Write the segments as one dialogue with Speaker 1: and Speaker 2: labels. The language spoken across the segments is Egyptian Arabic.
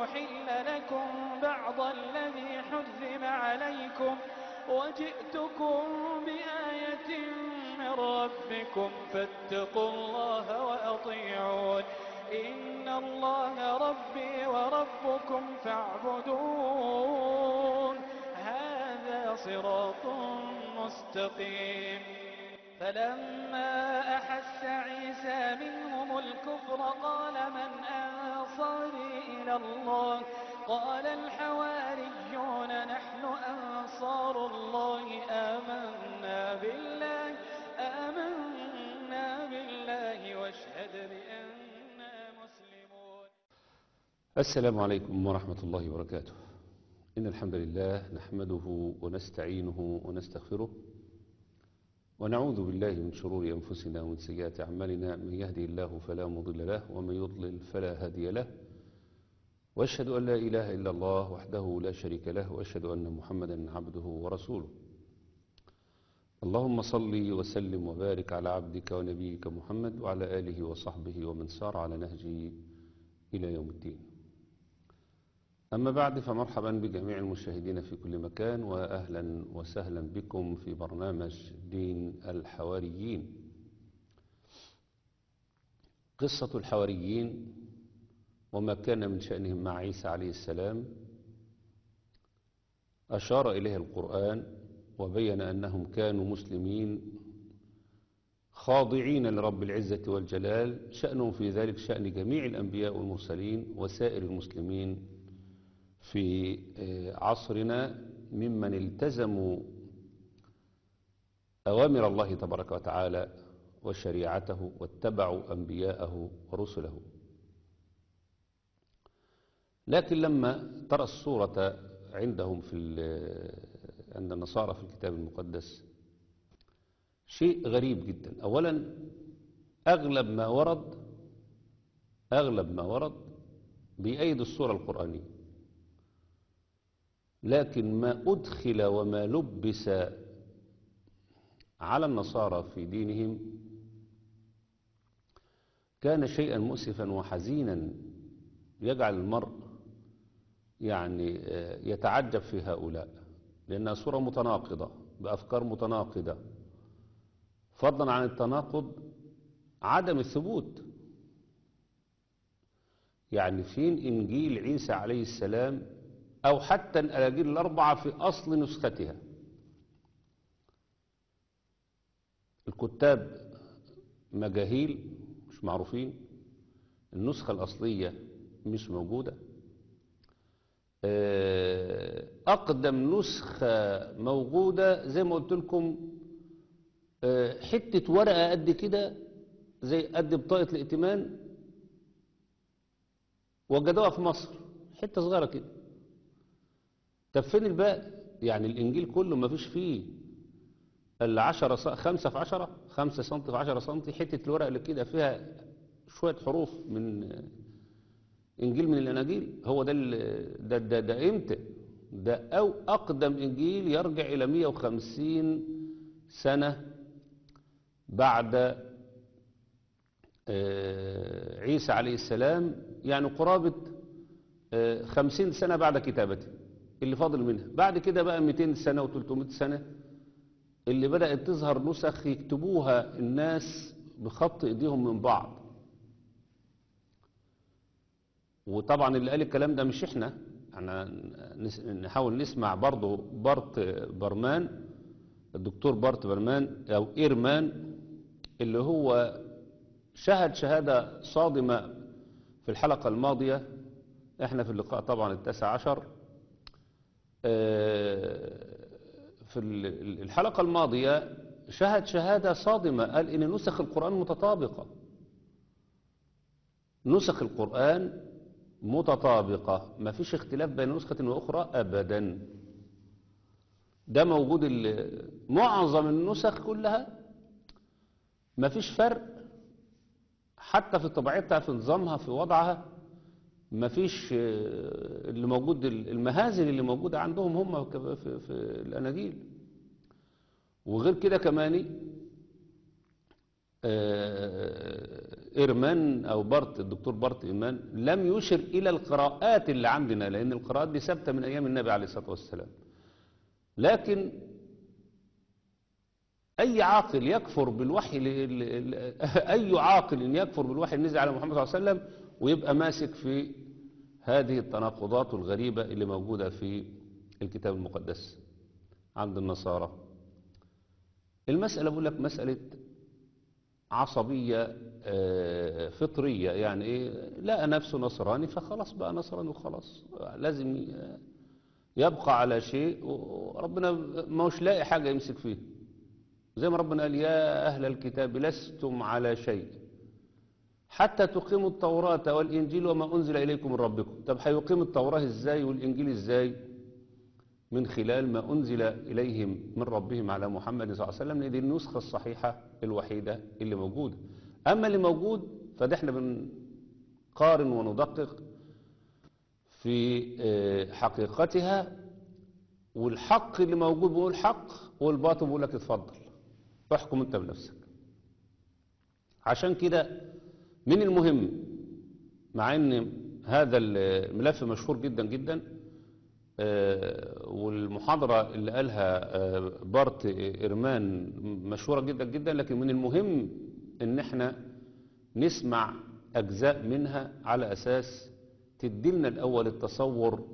Speaker 1: ولأحل لكم بعض الذي حرم عليكم وجئتكم بآية من ربكم فاتقوا الله وأطيعون إن الله ربي وربكم فاعبدون هذا صراط مستقيم فلما أحس عيسى منهم الكفر قال من أنصاري إلى الله قال الحواريون نحن أنصار الله آمنا بالله آمنا بالله واشهد بأننا مسلمون
Speaker 2: السلام عليكم ورحمة الله وبركاته إن الحمد لله نحمده ونستعينه ونستغفره ونعوذ بالله من شرور أنفسنا ومن سيئات أعمالنا من يهدي الله فلا مضل له ومن يضلل فلا هادي له وأشهد أن لا إله إلا الله وحده لا شريك له وأشهد أن محمدا عبده ورسوله اللهم صل وسلم وبارك على عبدك ونبيك محمد وعلى آله وصحبه ومن سار على نهجه إلى يوم الدين أما بعد فمرحبا بجميع المشاهدين في كل مكان وأهلا وسهلا بكم في برنامج دين الحواريين قصة الحواريين وما كان من شأنهم مع عيسى عليه السلام أشار إليه القرآن وبين أنهم كانوا مسلمين خاضعين لرب العزة والجلال شأنهم في ذلك شأن جميع الأنبياء والمرسلين وسائر المسلمين في عصرنا ممن التزموا أوامر الله تبارك وتعالى وشريعته واتبعوا أنبياءه ورسله لكن لما ترى الصورة عندهم في عند النصارى في الكتاب المقدس شيء غريب جدا أولا أغلب ما ورد أغلب ما ورد بأيد الصورة القرآنية لكن ما أدخل وما لبس على النصارى في دينهم كان شيئا مؤسفا وحزينا يجعل المرء يعني يتعجب في هؤلاء لأنها صورة متناقضة بأفكار متناقضة فضلا عن التناقض عدم الثبوت يعني فين إنجيل عيسى عليه السلام أو حتى الأناجيل الأربعة في أصل نسختها الكتاب مجاهيل مش معروفين النسخة الأصلية مش موجودة أقدم نسخة موجودة زي ما قلت لكم حتة ورقة قد كده زي قد بطاقة الائتمان وجدوها في مصر حتة صغيرة كده طب فين الباقي يعني الإنجيل كله ما فيش فيه إلا 10 ص... 5 في 10 5 سم في 10 سم حتة الورقة اللي كده فيها شوية حروف من إنجيل من الأناجيل هو ده ال... ده ده, ده إمتى ده أو أقدم إنجيل يرجع إلى 150 سنة بعد عيسى عليه السلام يعني قرابة 50 سنة بعد كتابته اللي فاضل منها بعد كده بقى 200 سنة و300 سنة اللي بدأت تظهر نسخ يكتبوها الناس بخط ايديهم من بعض وطبعا اللي قال الكلام ده مش احنا احنا نحاول نسمع برضه بارت برمان الدكتور بارت برمان او ايرمان اللي هو شهد شهادة صادمة في الحلقة الماضية احنا في اللقاء طبعا التاسع عشر في الحلقة الماضية شهد شهادة صادمة قال إن نسخ القرآن متطابقة نسخ القرآن متطابقة ما فيش اختلاف بين نسخة وأخرى أبدا ده موجود معظم النسخ كلها ما فيش فرق حتى في طبيعتها في نظامها في وضعها ما فيش اللي موجود المهازل اللي موجودة عندهم هم في, في الأناجيل وغير كده كمان إيرمان أو بارت الدكتور بارت إيمان لم يشر إلى القراءات اللي عندنا لأن القراءات دي ثابتة من أيام النبي عليه الصلاة والسلام لكن أي عاقل يكفر بالوحي ل- ل- ل- أي عاقل يكفر بالوحي اللي نزل على محمد صلى الله عليه وسلم ويبقى ماسك في هذه التناقضات الغريبة اللي موجودة في الكتاب المقدس عند النصارى المسألة بقول لك مسألة عصبية آه، فطرية يعني ايه لقى نفسه نصراني فخلاص بقى نصراني وخلاص لازم ي- يبقى على شيء وربنا ما هوش لاقي حاجة يمسك فيه زي ما ربنا قال يا أهل الكتاب لستم على شيء حتى تقيموا التوراة والإنجيل وما أنزل إليكم من ربكم طب هيقيم التوراة إزاي والإنجيل إزاي من خلال ما أنزل إليهم من ربهم على محمد صلى الله عليه وسلم لأن دي النسخة الصحيحة الوحيدة اللي موجودة أما اللي موجود فده احنا بنقارن وندقق في آه، حقيقتها والحق اللي موجود بيقول حق والباطل بيقول لك اتفضل احكم انت بنفسك عشان كده من المهم مع ان هذا الملف مشهور جدا جدا آه، والمحاضرة اللي قالها آه، بارت إرمان مشهورة جدا جدا لكن من المهم ان احنا نسمع أجزاء منها على أساس تديلنا الأول التصور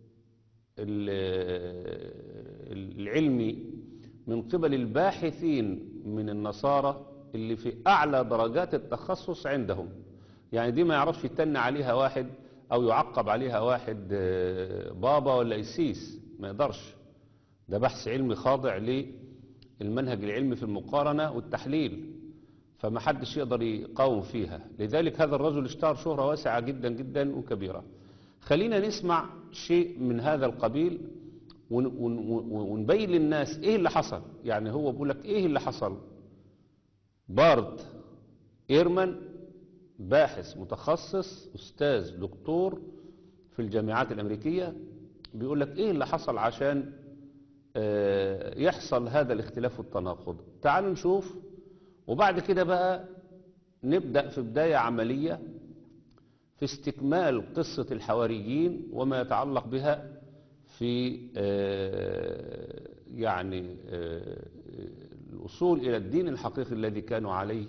Speaker 2: ال- العلمي من قبل الباحثين من النصارى اللي في أعلى درجات التخصص عندهم يعني دي ما يعرفش يتن عليها واحد أو يعقب عليها واحد آه، بابا ولا إسيس ما يقدرش ده بحث علمي خاضع للمنهج العلمي في المقارنة والتحليل فما حدش يقدر يقاوم فيها لذلك هذا الرجل اشتهر شهرة واسعة جدا جدا وكبيرة خلينا نسمع شيء من هذا القبيل ون- ون- ون- ونبين للناس ايه اللي حصل يعني هو بيقول لك ايه اللي حصل بارت ايرمان باحث متخصص استاذ دكتور في الجامعات الامريكيه بيقول لك ايه اللي حصل عشان آه، يحصل هذا الاختلاف والتناقض تعالوا نشوف وبعد كده بقى نبدأ في بداية عملية في استكمال قصة الحواريين وما يتعلق بها في آه، يعني آه، الوصول إلى الدين الحقيقي الذي كانوا عليه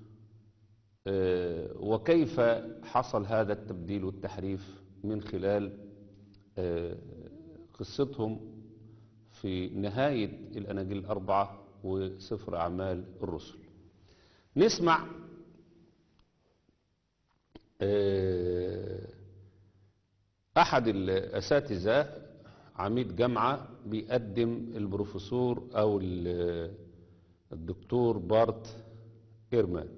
Speaker 2: آه، وكيف حصل هذا التبديل والتحريف من خلال آه، قصتهم في نهاية الأناجيل الأربعة وسفر أعمال الرسل نسمع آه، أحد الأساتذة عميد جامعة بيقدم البروفيسور أو ال- الدكتور بارت إيرمان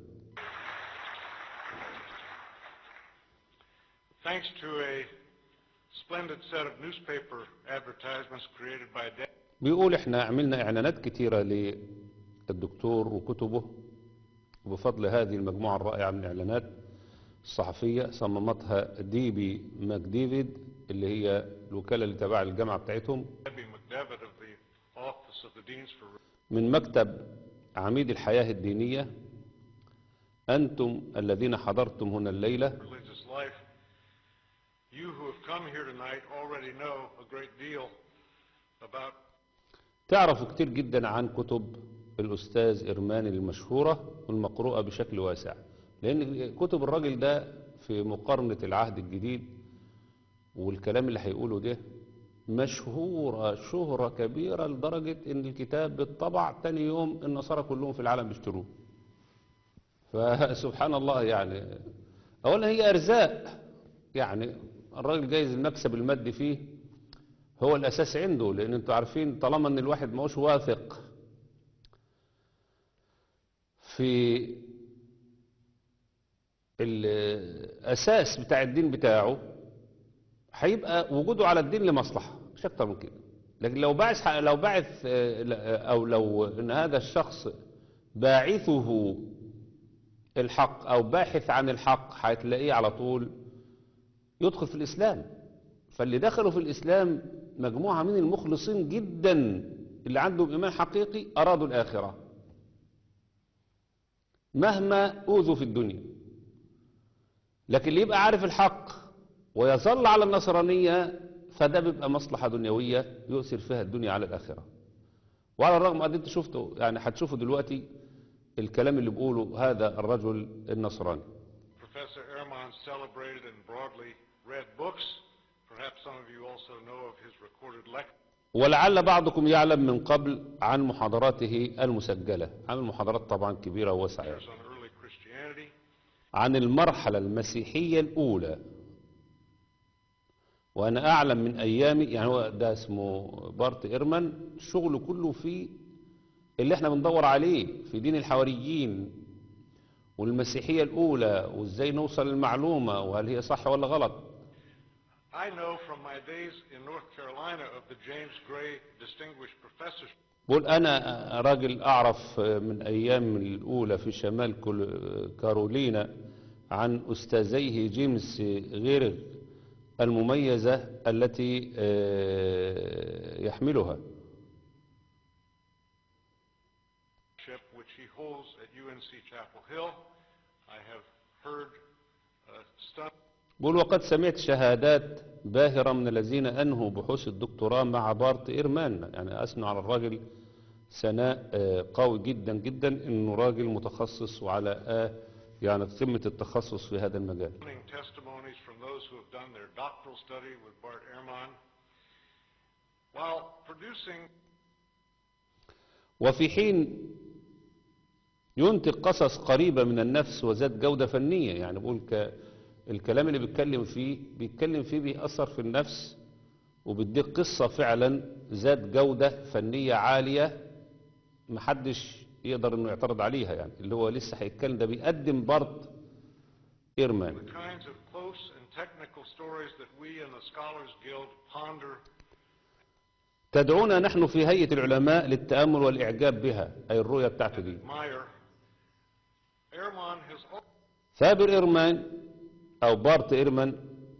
Speaker 3: Thanks to a splendid set of newspaper advertisements created by Dan
Speaker 2: بيقول احنا عملنا اعلانات كتيرة للدكتور وكتبه وبفضل هذه المجموعة الرائعة من الاعلانات الصحفية صممتها دي بي ماك ديفيد اللي هي الوكالة اللي تبع الجامعة بتاعتهم
Speaker 3: Debbie McDevitt of the Office of the Deans for
Speaker 2: من مكتب عميد الحياة الدينية أنتم الذين حضرتم هنا الليلة
Speaker 3: Religious Life. You who have come here tonight already know a great deal about
Speaker 2: تعرفوا كتير جدا عن كتب الأستاذ إرمان المشهورة والمقروءة بشكل واسع لأن كتب الراجل ده في مقارنة العهد الجديد والكلام اللي هيقوله ده مشهورة شهرة كبيرة لدرجة إن الكتاب بالطبع تاني يوم النصارى كلهم في العالم بيشتروه فسبحان الله يعني أولا هي أرزاق يعني الراجل جايز المكسب المادي فيه هو الأساس عنده لأن أنتوا عارفين طالما أن الواحد ما هوش واثق في الأساس بتاع الدين بتاعه هيبقى وجوده على الدين لمصلحة مش أكتر من كده لكن لو باعث لو باعث آه، لا- أو لو أن هذا الشخص باعثه الحق أو باحث عن الحق هتلاقيه على طول يدخل في الإسلام فاللي دخلوا في الإسلام مجموعة من المخلصين جدا اللي عندهم إيمان حقيقي أرادوا الآخرة مهما أوذوا في الدنيا لكن اللي يبقى عارف الحق ويظل على النصرانية فده بيبقى مصلحة دنيوية يؤثر فيها الدنيا على الآخرة وعلى الرغم أن انت شفته يعني هتشوفوا دلوقتي الكلام اللي بيقوله هذا الرجل النصراني
Speaker 3: Professor Ehrman's celebrated and broadly read books. Perhaps some of you also know of his recorded lectures
Speaker 2: ولعل بعضكم يعلم من قبل عن محاضراته المسجلة عن محاضرات طبعا كبيرة وواسعة يعني.
Speaker 3: on early Christianity.
Speaker 2: عن المرحلة المسيحية الأولى وأنا أعلم من أيامي يعني هو ده اسمه بارت إيرمان شغله كله في اللي احنا بندور عليه في دين الحواريين والمسيحية الأولى وإزاي نوصل للمعلومة وهل هي صح ولا غلط
Speaker 3: I know from my days in North Carolina of the James Gray Distinguished Professorship
Speaker 2: بقول أنا راجل أعرف من أيام الأولى في شمال كل- كارولينا عن أستاذيه جيمس غير المميزة التي آه، يحملها
Speaker 3: which he holds at UNC Chapel Hill. I have heard uh, stunning
Speaker 2: بقول وقد سمعت شهادات باهرة من الذين أنهوا بحوث الدكتوراه مع بارت إيرمان يعني أثنوا على الراجل ثناء آه، قوي جدا جدا إنه راجل متخصص وعلى آه، يعني قمة التخصص في هذا المجال
Speaker 3: testimonies from those who have done their doctoral study with Bart Ehrman. While producing
Speaker 2: وفي حين ينتج قصص قريبة من النفس وذات جودة فنية يعني بقول ك... الكلام اللي بيتكلم فيه بيتكلم فيه بيأثر في النفس وبيديك قصة فعلا ذات جودة فنية عالية محدش يقدر انه يعترض عليها يعني اللي هو لسه هيتكلم ده بيقدم برض ايرمان
Speaker 3: the kinds of close and technical stories that we in the Scholars Guild ponder
Speaker 2: تدعونا نحن في هيئة العلماء للتأمل والإعجاب بها أي الرؤية بتاعته دي
Speaker 3: admire. Ehrman has al-
Speaker 2: ثابر إيرمان أو بارت إيرمان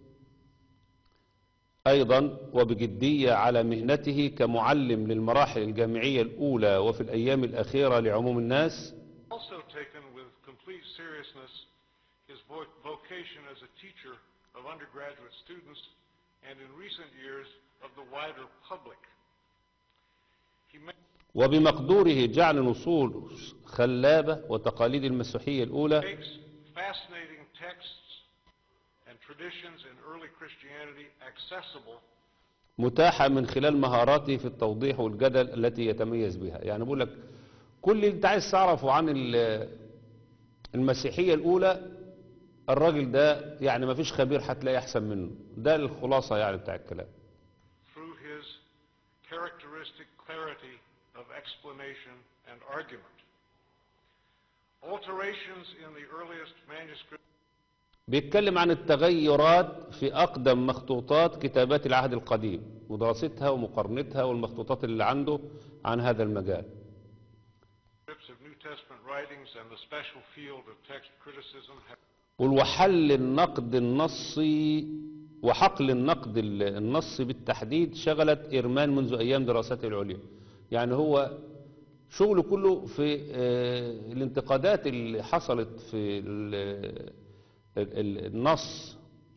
Speaker 2: أيضا وبجدية على مهنته كمعلم للمراحل الجامعية الأولى وفي الأيام الأخيرة لعموم الناس
Speaker 3: also taken with complete seriousness his vo- vocation as a teacher of undergraduate students and in recent years of the wider public. He ma-
Speaker 2: وبمقدوره جعل نصول خلابة وتقاليد المسيحية الأولى
Speaker 3: makes fascinating texts and traditions in early Christianity accessible
Speaker 2: متاحة من خلال مهاراته في التوضيح والجدل التي يتميز بها يعني بقول لك كل اللي انت عايز تعرفه عن ال- المسيحية الأولى الراجل ده يعني ما فيش خبير هتلاقي أحسن منه ده الخلاصة يعني بتاع الكلام
Speaker 3: through his characteristic clarity of explanation and argument. Alterations in the earliest manuscript
Speaker 2: بيتكلم عن التغيرات في أقدم مخطوطات كتابات العهد القديم ودراستها ومقارنتها والمخطوطات اللي عنده عن هذا المجال
Speaker 3: of New Testament writings and the special field of text criticism have
Speaker 2: وحل النقد النصي وحقل النقد ال- النصي بالتحديد شغلت إيرمان منذ أيام دراسته العليا يعني هو شغله كله في آه، الانتقادات اللي حصلت في ال- ال- ال- النص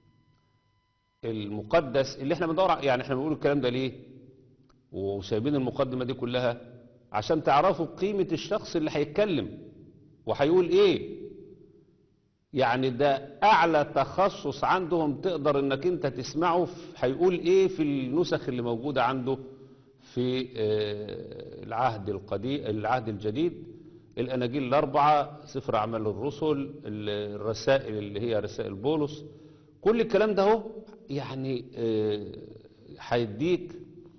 Speaker 2: المقدس اللي احنا بندور ع- يعني احنا بنقول الكلام ده ليه وسايبين المقدمة دي كلها عشان تعرفوا قيمة الشخص اللي هيتكلم وهيقول ايه يعني ده اعلى تخصص عندهم تقدر انك انت تسمعه في- هيقول ايه في النسخ اللي موجودة عنده في آه، العهد القديم العهد الجديد الاناجيل الاربعة سفر اعمال الرسل ال- الرسائل اللي هي رسائل بولس كل الكلام ده هو يعني آه، هيديك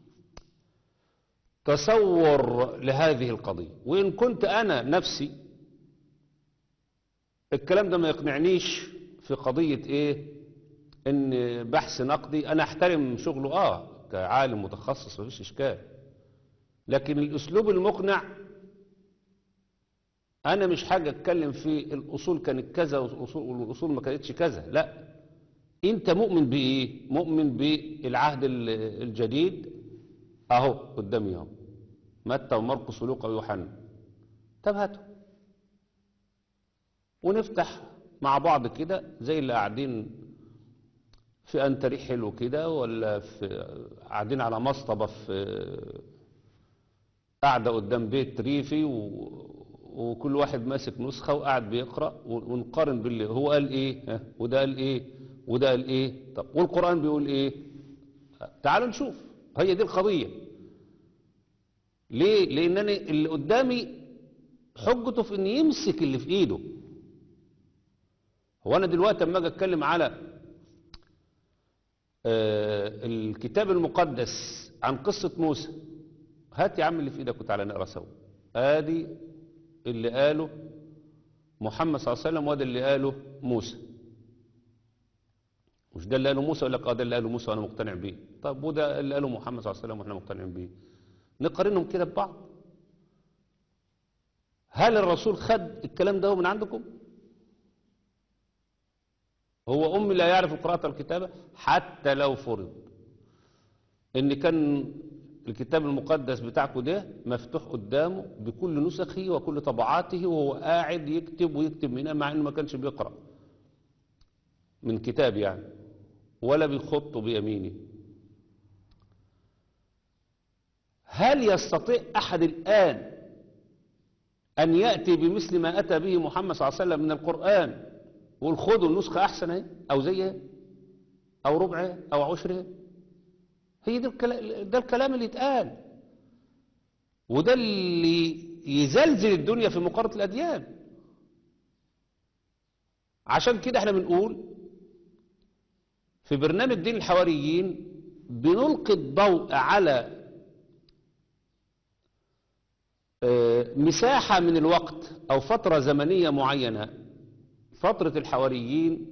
Speaker 2: تصور لهذه القضية وإن كنت أنا نفسي الكلام ده ما يقنعنيش في قضية إيه إن بحث نقدي أنا أحترم شغله آه كعالم متخصص مفيش إشكال لكن الأسلوب المقنع أنا مش حاجة أتكلم في الأصول كانت كذا والأصول والأصول ما كانتش كذا لا أنت مؤمن بإيه؟ مؤمن بالعهد ال- الجديد أهو قدامي أهو متى ومرقس ولوقا ويوحنا طب هاتوا ونفتح مع بعض كده زي اللي قاعدين في انتريح حلو كده ولا في قاعدين على مصطبة في قاعدة قدام بيت ريفي و... وكل واحد ماسك نسخة وقاعد بيقرأ و- ونقارن باللي هو قال ايه ها، وده قال ايه وده قال ايه طب والقرآن بيقول ايه تعالوا نشوف هي دي القضية ليه لانني اللي قدامي حجته في ان يمسك اللي في ايده هو انا دلوقتي اما اجي اتكلم على آه، الكتاب المقدس عن قصة موسى هات يا عم اللي في ايدك وتعالى نقرا سوا ادي اللي قاله محمد صلى الله عليه وسلم وده اللي قاله موسى مش ده اللي قاله موسى يقول لك اه ده اللي قاله موسى وانا مقتنع بيه طب وده اللي قاله محمد صلى الله عليه وسلم واحنا مقتنعين بيه نقارنهم كده ببعض هل الرسول خد الكلام ده من عندكم هو أمي لا يعرف القراءة والكتابة حتى لو فرض إن كان الكتاب المقدس بتاعكم ده مفتوح قدامه بكل نسخه وكل طبعاته وهو قاعد يكتب ويكتب منها مع إنه ما كانش بيقرأ من كتاب يعني ولا بيخط بيمينه هل يستطيع أحد الآن أن يأتي بمثل ما أتى به محمد صلى الله عليه وسلم من القرآن ويقول خدوا النسخة أحسن اهي أو زيها أو ربعها أو عشرها هي ده الكلام, ده الكلام اللي اتقال وده اللي يزلزل الدنيا في مقارنة الأديان عشان كده احنا بنقول في برنامج دين الحواريين بنلقي الضوء على آه، مساحة من الوقت أو فترة زمنية معينة فترة الحواريين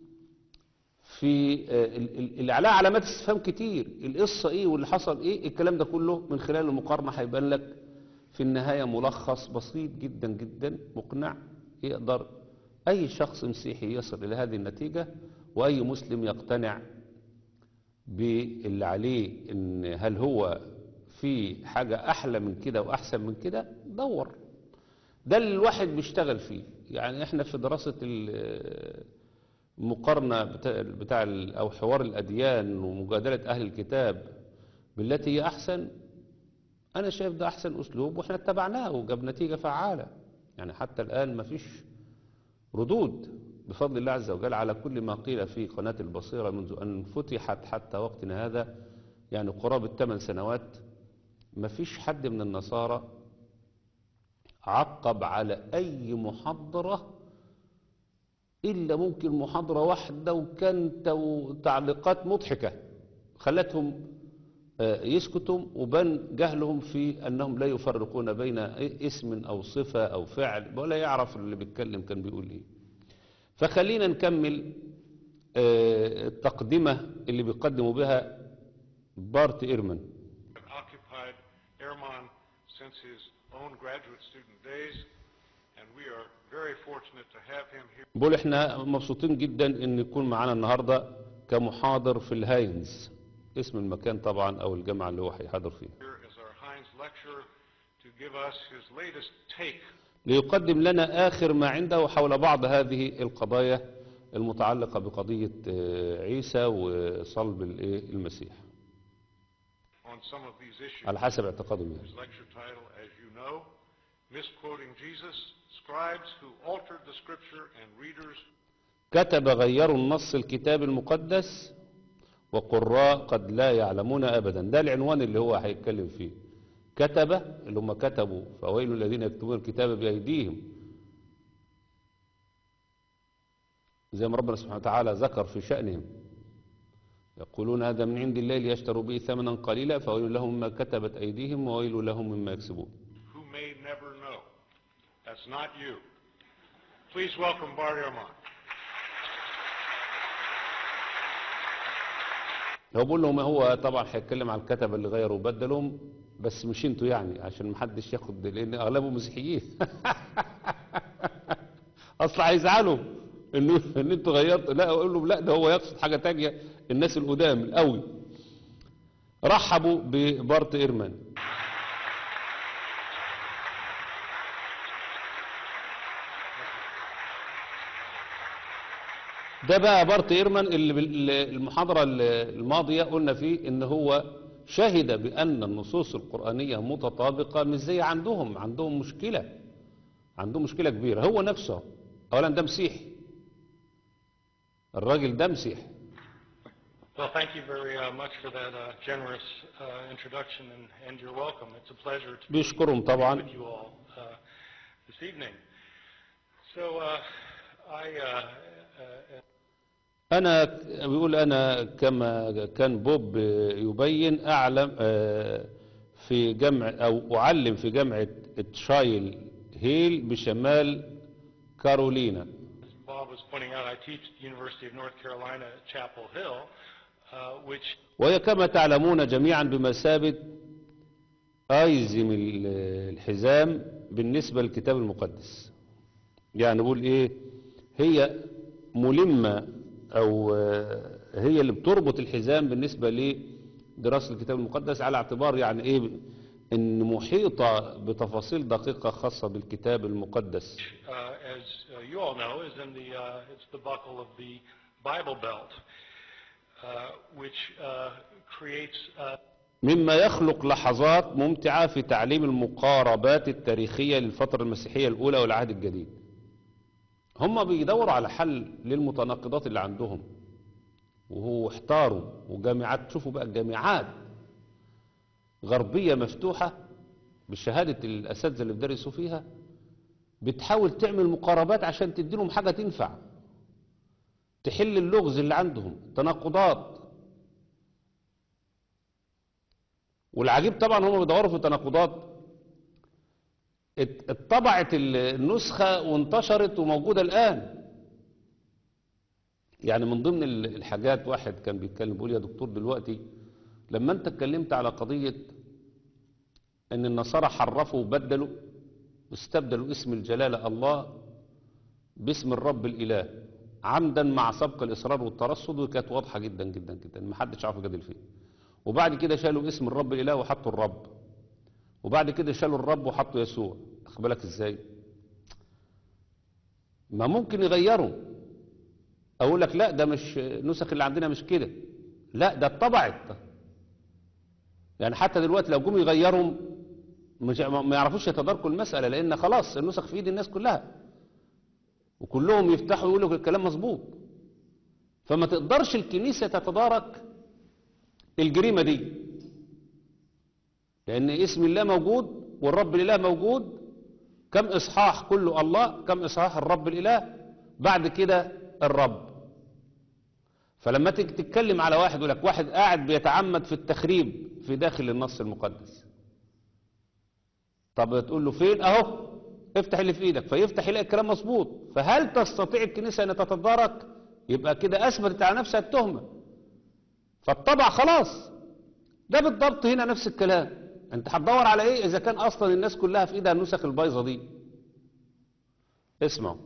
Speaker 2: في آه، ال- ال- اللي عليها علامات استفهام كتير القصة ايه واللي حصل ايه الكلام ده كله من خلال المقارنة هيبان لك في النهاية ملخص بسيط جدا جدا مقنع يقدر أي شخص مسيحي يصل إلى هذه النتيجة وأي مسلم يقتنع باللي عليه إن هل هو في حاجة أحلى من كده وأحسن من كده دور ده اللي الواحد بيشتغل فيه يعني احنا في دراسة ال- المقارنة بتاع, بتاع ال- أو حوار الأديان ومجادلة أهل الكتاب بالتي هي أحسن أنا شايف ده أحسن أسلوب وإحنا اتبعناه وجاب نتيجة فعالة يعني حتى الآن ما فيش ردود بفضل الله عز وجل على كل ما قيل في قناة البصيرة منذ أن فتحت حتى وقتنا هذا يعني قرابة 8 سنوات ما فيش حد من النصارى عقب على أي محاضرة إلا ممكن محاضرة واحدة وكان تو- تعليقات مضحكة خلتهم آه، يسكتوا وبان جهلهم في أنهم لا يفرقون بين اسم أو صفة أو فعل ولا يعرف اللي بيتكلم كان بيقول إيه فخلينا نكمل آه، التقدمة اللي بيقدموا بها بارت إيرمان
Speaker 3: occupied Ehrman since his own graduate student days, and we are very fortunate to have him here
Speaker 2: بقول احنا مبسوطين جدا ان يكون معانا النهاردة كمحاضر في الهاينز اسم المكان طبعا او الجامعة اللي هو هيحاضر فيها
Speaker 3: as our Heinz lecturer to give us his latest take
Speaker 2: ليقدم لنا آخر ما عنده حول بعض هذه القضايا المتعلقة بقضية آه، عيسى وصلب الإيه؟ المسيح
Speaker 3: on some of these issues.
Speaker 2: على حسب اعتقادهم يعني.
Speaker 3: His lecture title, as you know, Misquoting Jesus, Scribes Who Altered the Scripture and Readers
Speaker 2: كتب غيروا النص الكتاب المقدس وقراء قد لا يعلمون أبدا ده العنوان اللي هو هيتكلم فيه كتب اللي هم كتبوا فويل الذين يكتبون الكتاب بأيديهم زي ما ربنا سبحانه وتعالى ذكر في شأنهم يقولون هذا من عند الله ليشتروا به ثمنا قليلا فويل لهم مما كتبت أيديهم وويل لهم مما يكسبون
Speaker 3: who may never know. That's not you. Please welcome Bart Ehrman.
Speaker 2: هو بقول لهم هو طبعا هيتكلم على الكتبه اللي غيروا وبدلهم بس مش انتوا يعني عشان محدش ياخد لان اغلبهم مسيحيين اصل هيزعلوا انه ان انتوا غيرتوا لا اقول لهم لا ده هو يقصد حاجه تانية الناس القدام القوي رحبوا ببارت ايرمان ده بقى بارت ايرمان اللي بال- المحاضرة الماضية قلنا فيه ان هو شهد بان النصوص القرآنية متطابقة مش زي عندهم عندهم مشكلة عندهم مشكلة كبيرة هو نفسه اولا ده مسيحي الراجل ده مسيحي
Speaker 3: Well, thank you very uh, much for that uh, generous uh, introduction, and, and you're welcome. It's a pleasure to be
Speaker 2: بيشكرهم طبعا
Speaker 3: with you all uh, this evening. So uh, I, uh, uh,
Speaker 2: أنا بيقول أنا كما كان بوب يبين أعلم آه، في جمع أو أعلم في جامعة تشايل هيل بشمال كارولينا
Speaker 3: as Bob was pointing out, I teach at the University of North Carolina at Chapel Hill, uh, which
Speaker 2: وهي كما تعلمون جميعا بمثابة أيزم ال- الحزام بالنسبة للكتاب المقدس يعني نقول إيه هي ملمة أو آه، هي اللي بتربط الحزام بالنسبة لدراسة الكتاب المقدس على اعتبار يعني إيه إن محيطة بتفاصيل دقيقة خاصة بالكتاب المقدس
Speaker 3: uh, as uh, you all know, is in the uh, it's the buckle of the Bible Belt, uh, which uh, creates uh,
Speaker 2: مما يخلق لحظات ممتعة في تعليم المقاربات التاريخية للفترة المسيحية الأولى والعهد الجديد هم بيدوروا على حل للمتناقضات اللي عندهم وهو احتاروا وجامعات شوفوا بقى الجامعات غربية مفتوحة بشهادة الأساتذة اللي بيدرسوا فيها بتحاول تعمل مقاربات عشان تديلهم حاجة تنفع تحل اللغز اللي عندهم تناقضات والعجيب طبعا هم بيدوروا في تناقضات ات- اتطبعت ال- النسخة وانتشرت وموجودة الآن يعني من ضمن ال- الحاجات واحد كان بيتكلم بيقول يا دكتور دلوقتي لما انت اتكلمت على قضية ان النصارى حرفوا وبدلوا واستبدلوا اسم الجلالة الله باسم الرب الإله عمدا مع سبق الإصرار والترصد وكانت واضحة جدا جدا جدا ما حدش عارف يجادل فيه وبعد كده شالوا اسم الرب الإله وحطوا الرب وبعد كده شالوا الرب وحطوا يسوع واخد بالك ازاي ما ممكن يغيروا اقول لك لا ده مش نسخ اللي عندنا مش كده لا ده اتطبعت يعني حتى دلوقتي لو جم يغيروا مش ما يعرفوش يتداركوا المسألة لأن خلاص النسخ في ايد الناس كلها وكلهم يفتحوا يقولوا الكلام مظبوط فما تقدرش الكنيسة تتدارك الجريمة دي لأن اسم الله موجود والرب الإله موجود كم إصحاح كله الله كم إصحاح الرب الإله بعد كده الرب فلما تيجي تتكلم على واحد يقول لك واحد قاعد بيتعمد في التخريب في داخل النص المقدس طب تقول له فين اهو افتح اللي في ايدك فيفتح يلاقي الكلام مظبوط فهل تستطيع الكنيسة ان تتدارك يبقى كده اثبتت على نفسها التهمة فالطبع خلاص ده بالضبط هنا نفس الكلام انت هتدور على ايه اذا كان اصلا الناس كلها في ايدها النسخ البايظه دي اسمعوا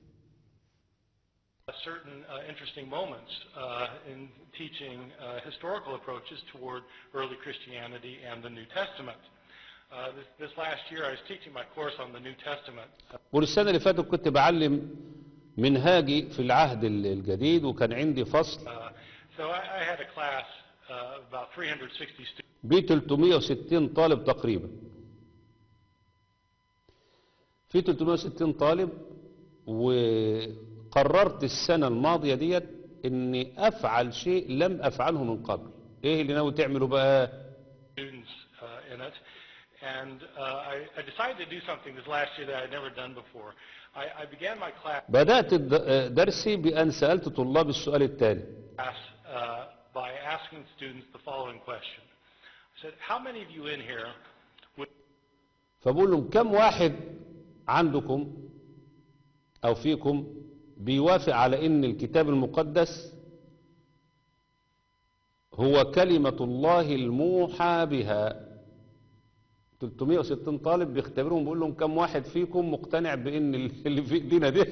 Speaker 3: certain uh, interesting moments uh, in teaching uh, historical approaches toward early Christianity and the New Testament. Uh, this, this last year, I was teaching my course on the New Testament.
Speaker 2: والسنه اللي فاتت كنت بعلم منهاجي في العهد الجديد وكان عندي فصل
Speaker 3: Uh, so I, I had a class uh, of about 360 students.
Speaker 2: ب 360 طالب تقريبا في 360 طالب وقررت السنة الماضية ديت اني افعل شيء لم افعله من قبل ايه اللي ناوي تعمله بقى
Speaker 3: students uh, in it. And uh, I, I decided to do something this last year that I had never done before. I, I began my class
Speaker 2: بدأت الد- درسي بأن سألت طلاب السؤال التالي
Speaker 3: uh, by asking students the following question. I said, how many of you in here would
Speaker 2: فبقول لهم كم واحد عندكم او فيكم بيوافق على ان الكتاب المقدس هو كلمة الله الموحى بها 360 طالب بيختبرهم بيقول لهم كم واحد فيكم مقتنع بان اللي في ايدينا ده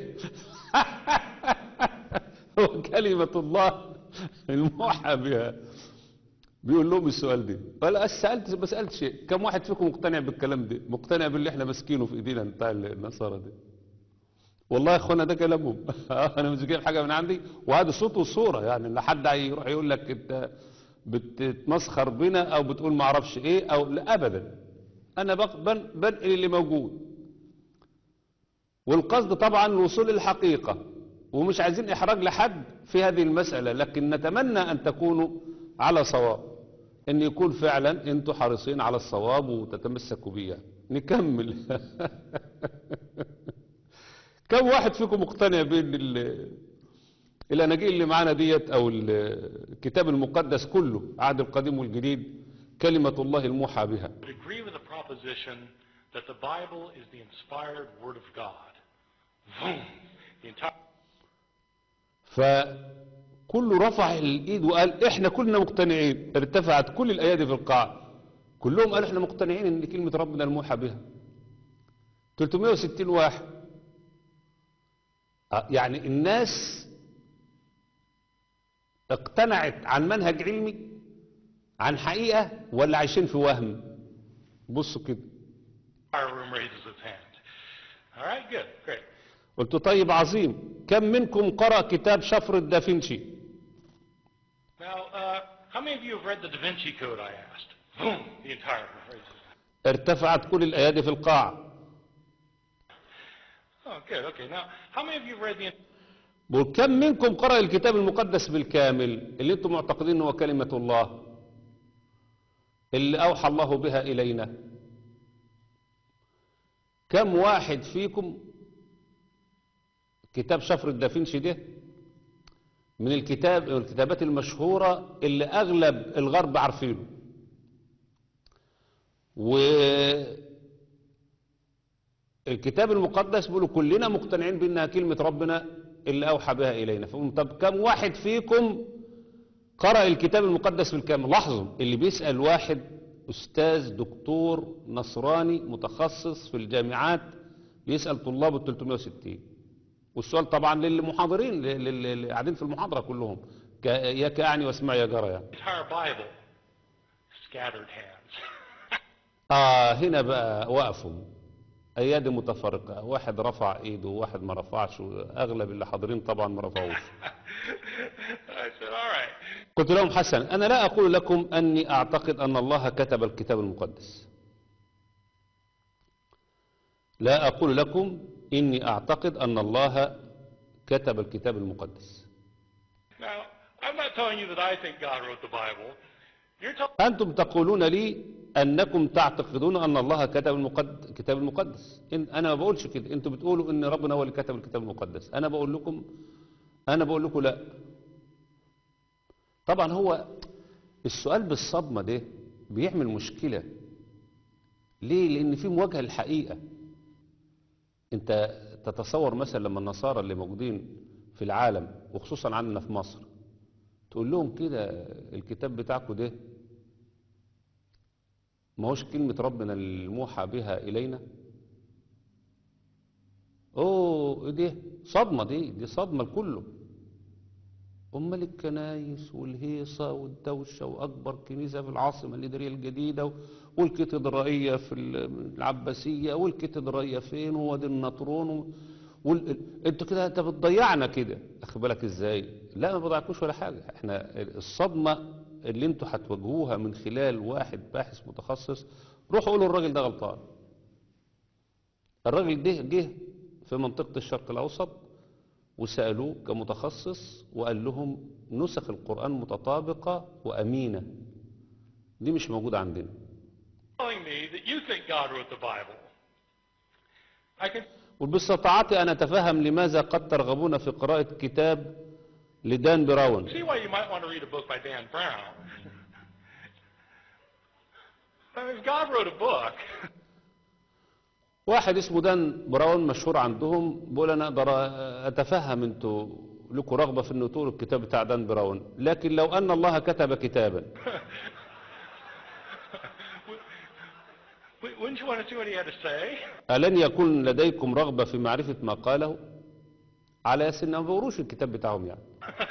Speaker 2: هو كلمة الله الموحى بها بيقول لهم السؤال ده قال سألت ما سألت شيء كم واحد فيكم مقتنع بالكلام ده مقتنع باللي احنا ماسكينه في ايدينا بتاع النصارى ده والله يا اخوانا ده كلامهم انا مش جايب حاجه من عندي وهذا صوت وصوره يعني لا حد هيروح يقول لك انت بتتمسخر بنا او بتقول ما اعرفش ايه او لا ابدا انا بق- بن- بنقل اللي موجود والقصد طبعا الوصول للحقيقه ومش عايزين احراج لحد في هذه المساله لكن نتمنى ان تكونوا على صواب ان يكون فعلا انتوا حريصين على الصواب وتتمسكوا بيه يعني. نكمل كم واحد فيكم مقتنع بان ال- الاناجيل اللي معانا ديت او ال- الكتاب المقدس كله العهد القديم والجديد كلمة الله الموحى بها
Speaker 4: would agree with the proposition that the Bible is the inspired Word of God. Boom. The entire
Speaker 2: فكله رفع الايد وقال احنا كلنا مقتنعين ارتفعت كل الايادي في القاعة كلهم قالوا احنا مقتنعين ان كلمة ربنا الموحى بها 360 واحد آه، يعني الناس اقتنعت عن منهج علمي عن حقيقة ولا عايشين في وهم بصوا كده
Speaker 4: room raises its hand. All right, good, great.
Speaker 2: قلت طيب عظيم كم منكم قرأ كتاب شفرة دافنشي
Speaker 4: Now, uh, how many of you have read the Da Vinci Code, I asked? Boom. The entire room raises its hand.
Speaker 2: ارتفعت كل الأيادي في القاعة
Speaker 4: Oh, good, okay. Now, how many of you have read the
Speaker 2: بقول كم منكم قرأ الكتاب المقدس بالكامل اللي انتم معتقدين هو كلمة الله اللي أوحى الله بها إلينا كم واحد فيكم كتاب شفر الدافنشي ده من الكتاب الكتابات المشهورة اللي أغلب الغرب عارفينه والكتاب المقدس بيقولوا كلنا مقتنعين بأنها كلمة ربنا اللي أوحى بها إلينا فقلنا طب كم واحد فيكم قرأ الكتاب المقدس بالكامل لاحظوا اللي بيسأل واحد أستاذ دكتور نصراني متخصص في الجامعات بيسأل طلاب ال 360 والسؤال طبعا للمحاضرين لل- لل- اللي قاعدين في المحاضرة كلهم ك- يا كأعني واسمع يا جرى يعني
Speaker 4: entire Bible? Scattered hands.
Speaker 2: آه هنا بقى وقفوا أيادي متفرقة واحد رفع إيده وواحد ما رفعش أغلب اللي حاضرين طبعا ما رفعوش
Speaker 4: I said, all right.
Speaker 2: قلت لهم حسن أنا لا أقول لكم أني أعتقد أن الله كتب الكتاب المقدس لا أقول لكم إني أعتقد أن الله كتب الكتاب المقدس
Speaker 4: Now, I'm not telling you that I think God wrote the Bible. You're telling
Speaker 2: أنتم تقولون لي أنكم تعتقدون أن الله كتب المقد... الكتاب المقدس إن أنا ما بقولش كده أنتم بتقولوا أن ربنا هو اللي كتب الكتاب المقدس أنا بقول لكم أنا بقول لكم لا طبعا هو السؤال بالصدمة ده بيعمل مشكلة ليه لأن في مواجهة للحقيقة أنت تتصور مثلا لما النصارى اللي موجودين في العالم وخصوصا عندنا في مصر تقول لهم كده الكتاب بتاعكم ده ما هوش كلمة ربنا الموحى بها إلينا أوه دي صدمة دي دي صدمة لكله أمال الكنايس والهيصة والدوشة وأكبر كنيسة في العاصمة الإدارية الجديدة والكاتدرائية في العباسية والكاتدرائية فين ووادي النطرون و... وال... انت كده انت بتضيعنا كده اخد بالك ازاي لا ما بضيعكوش ولا حاجه احنا الصدمه اللي انتوا هتواجهوها من خلال واحد باحث متخصص روحوا قولوا الراجل ده غلطان الراجل ده جه في منطقه الشرق الاوسط وسالوه كمتخصص وقال لهم نسخ القران متطابقه وامينه دي مش موجوده عندنا
Speaker 4: telling me that you think God wrote the Bible. I can
Speaker 2: وباستطاعتي أن أتفهم لماذا قد ترغبون في قراءة كتاب لدان براون
Speaker 4: see why you might want to read a book by Dan Brown. I mean, if God wrote a book,
Speaker 2: واحد اسمه دان براون مشهور عندهم بيقول أنا أقدر أتفهم أنتوا لكم رغبة في أن تقولوا الكتاب بتاع دان براون لكن لو أن الله كتب كتابا
Speaker 4: w- wouldn't you want to see what he had to say?
Speaker 2: ألن يكون لديكم رغبة في معرفة ما قاله على أساس إنهم ما بيقروش الكتاب بتاعهم يعني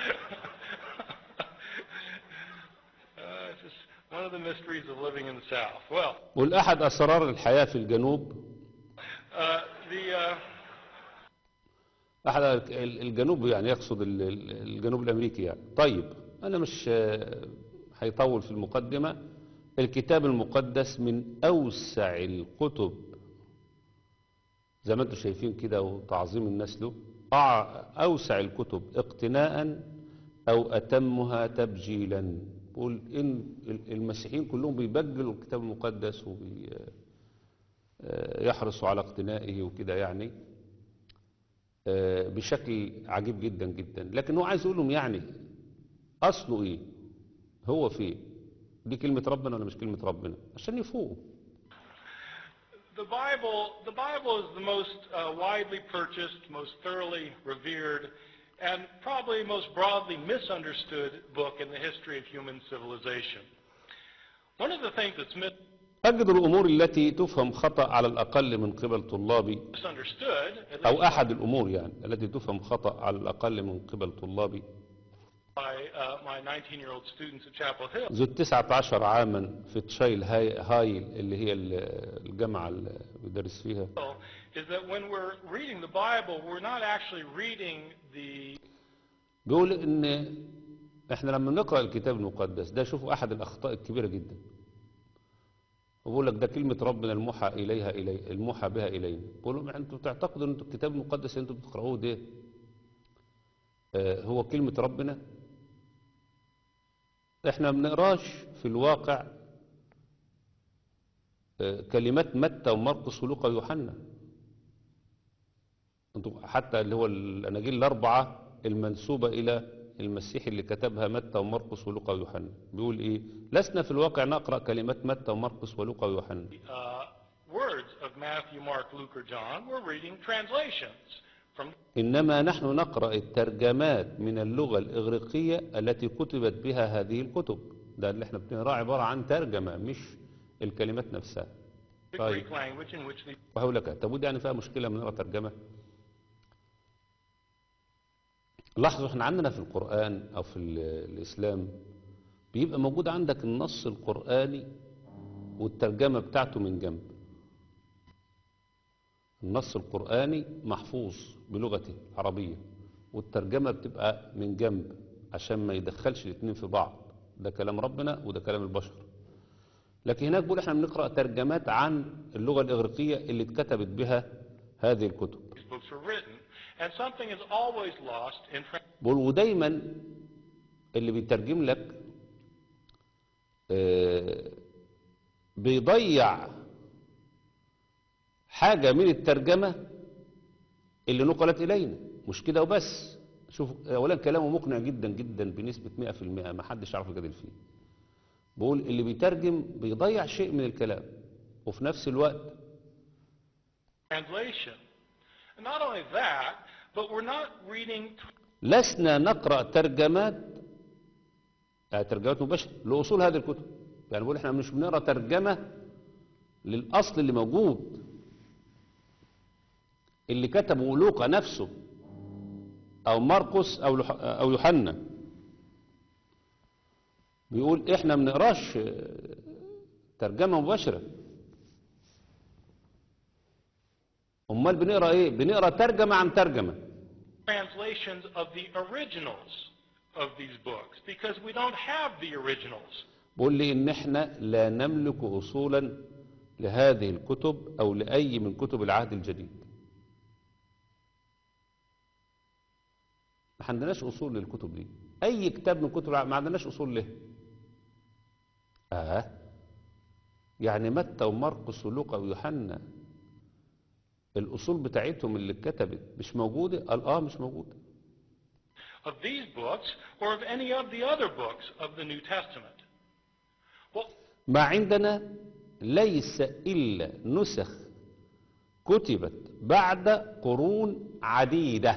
Speaker 4: Uh, it's just one of the mysteries of living in the South. Well,
Speaker 2: والأحد أسرار الحياة في الجنوب
Speaker 4: uh, the uh,
Speaker 2: أحد ال- الجنوب يعني يقصد ال- ال- الجنوب الأمريكي يعني طيب أنا مش آه، هيطول في المقدمة الكتاب المقدس من أوسع الكتب زي ما انتم شايفين كده وتعظيم الناس له أع- أوسع الكتب اقتناء أو أتمها تبجيلا بقول إن ال- المسيحيين كلهم بيبجلوا الكتاب المقدس ويحرصوا على اقتنائه وكده يعني آه، بشكل عجيب جدا جدا لكن هو عايز يقول لهم يعني أصله إيه هو فين دي كلمة ربنا ولا مش كلمة ربنا عشان يفوقوا
Speaker 4: The Bible, the Bible is the most uh, widely purchased, most thoroughly revered, and probably most broadly misunderstood book in the history of human civilization. One of the things that's
Speaker 2: أجد الأمور التي تفهم خطأ على الأقل من قبل طلابي
Speaker 4: misunderstood, at least
Speaker 2: أو أحد الأمور يعني التي تفهم خطأ على الأقل من قبل طلابي
Speaker 4: by uh, my 19-year-old students at Chapel Hill,
Speaker 2: ذو التسعة عشر عاما في تشايل هاي هايل اللي هي ال- الجامعة اللي بدرس فيها
Speaker 4: is that when we're reading the Bible, we're not actually reading the
Speaker 2: بيقول إن إحنا لما نقرأ الكتاب المقدس ده شوفوا أحد الأخطاء الكبيرة جدا وبقول لك ده كلمة ربنا الموحى إليها إلي الموحى بها إلينا بقول لهم أنتوا بتعتقدوا أن الكتاب المقدس اللي أنتوا بتقرأوه ده آه، هو كلمة ربنا احنا ما بنقراش في الواقع آه، كلمات متى ومرقس ولوقا ويوحنا انتوا حتى اللي هو الاناجيل الاربعه المنسوبه الى المسيح اللي كتبها متى ومرقس ولوقا ويوحنا بيقول ايه لسنا في الواقع نقرا كلمات متى ومرقس ولوقا ويوحنا
Speaker 4: uh, words of Matthew, Mark, Luke, or John. We're reading translations from
Speaker 2: انما نحن نقرا الترجمات من اللغه الاغريقيه التي كتبت بها هذه الكتب ده اللي احنا بنقراه عباره عن ترجمه مش الكلمات نفسها
Speaker 4: the
Speaker 2: طيب.
Speaker 4: Greek language in which the
Speaker 2: وهقول لك طب ودي يعني فيها مشكله من نقرا ترجمه لاحظوا احنا عندنا في القران او في ال- الاسلام بيبقى موجود عندك النص القراني والترجمه بتاعته من جنب النص القراني محفوظ بلغته العربيه والترجمه بتبقى من جنب عشان ما يدخلش الاثنين في بعض ده كلام ربنا وده كلام البشر لكن هناك بيقول احنا بنقرا ترجمات عن اللغه الاغريقيه اللي اتكتبت بها هذه الكتب
Speaker 4: these books were written. And something is always lost in translation.
Speaker 2: بيقول ودايما اللي بيترجم لك آه، بيضيع حاجه من الترجمه اللي نقلت الينا مش كده وبس شوف اولا كلامه مقنع جدا جدا بنسبه 100% ما حدش يعرف يجادل فيه بقول اللي بيترجم بيضيع شيء من الكلام وفي نفس الوقت
Speaker 4: translation. And not only that, but we're not reading
Speaker 2: لسنا نقرأ ترجمات يعني ترجمات مباشرة لأصول هذه الكتب يعني بقول احنا مش بنقرأ ترجمة للأصل اللي موجود اللي كتبه لوقا نفسه أو مرقس أو لح- أو يوحنا بيقول احنا ما بنقراش آه، ترجمة مباشرة امال بنقرا ايه بنقرا ترجمة عن ترجمة
Speaker 4: translations of the originals of these books because we don't have the originals.
Speaker 2: بقول لي ان احنا لا نملك اصولا لهذه الكتب او لاي من كتب العهد الجديد ما عندناش اصول للكتب دي اي كتاب من كتب العهد ما عندناش اصول له اه يعني متى ومرقس ولوقا ويوحنا الاصول بتاعتهم اللي اتكتبت مش موجوده قال اه مش موجوده
Speaker 4: Of these books or of any of the other books of the New Testament. Well,
Speaker 2: ما عندنا ليس إلا نسخ كتبت بعد قرون عديدة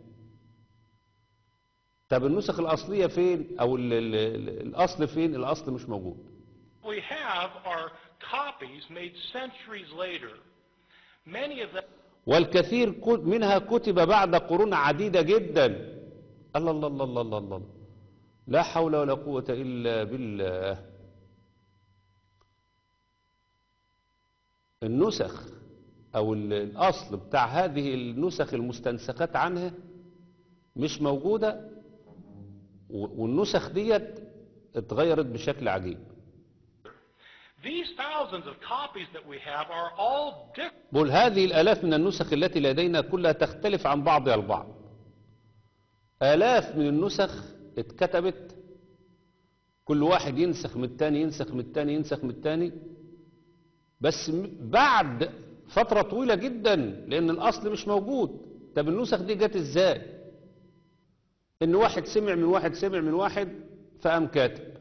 Speaker 2: طب النسخ الأصلية فين أو ال ال ال الأصل فين الأصل مش موجود
Speaker 4: we have are copies made centuries later. Many of them
Speaker 2: والكثير كت- منها كتب بعد قرون عديدة جدا الله الله الله الله الله, الله. لا حول ولا قوة إلا بالله النسخ او ال- الاصل بتاع هذه النسخ المستنسخات عنها مش موجودة و- والنسخ ديت اتغيرت بشكل عجيب
Speaker 4: These thousands of copies that we have are all different.
Speaker 2: بقول هذه الآلاف من النسخ التي لدينا كلها تختلف عن بعضها البعض آلاف من النسخ اتكتبت كل واحد ينسخ من التاني ينسخ من التاني ينسخ من التاني بس م- بعد فترة طويلة جدا لأن الأصل مش موجود طب النسخ دي جت ازاي إن واحد سمع من واحد سمع من واحد فقام كاتب